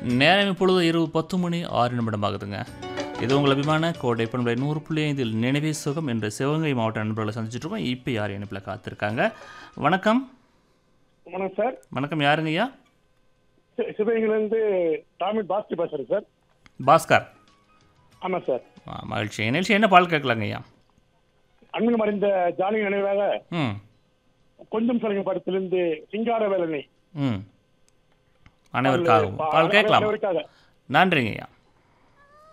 நேரம் இப்பொழுது இரவு பத்து மணி ஆறு நிமிடம் ஆகுதுங்க இது உங்கள் அபிமான கோடை பண்புடைய நூறு புள்ளி ஐந்தில் நினைவே சுகம் என்ற சிவகங்கை மாவட்ட நண்பர்களை சந்திச்சுட்டு இருக்கோம் இப்போ யார் இணைப்பில் காத்திருக்காங்க வணக்கம் வணக்கம் சார் வணக்கம் யாருங்க ஐயா சி- சிவகங்கையிலேருந்து டாமிட் பாஸ்கர் பேசுகிறேன் சார் பாஸ்கர் ஆமாம் சார் ஆ, மகிழ்ச்சி நிகழ்ச்சி என்ன பால் கேட்கலாங்க ஐயா அன்பில் மறைந்த ஜானி நினைவாக ம் கொஞ்சம் சொல்லுங்க படத்திலிருந்து சிங்கார வேலனை ம் அனைவருக்காகவும் பால் கேட்கலாம் அனைவருக்காக நன்றிங்க ஐயா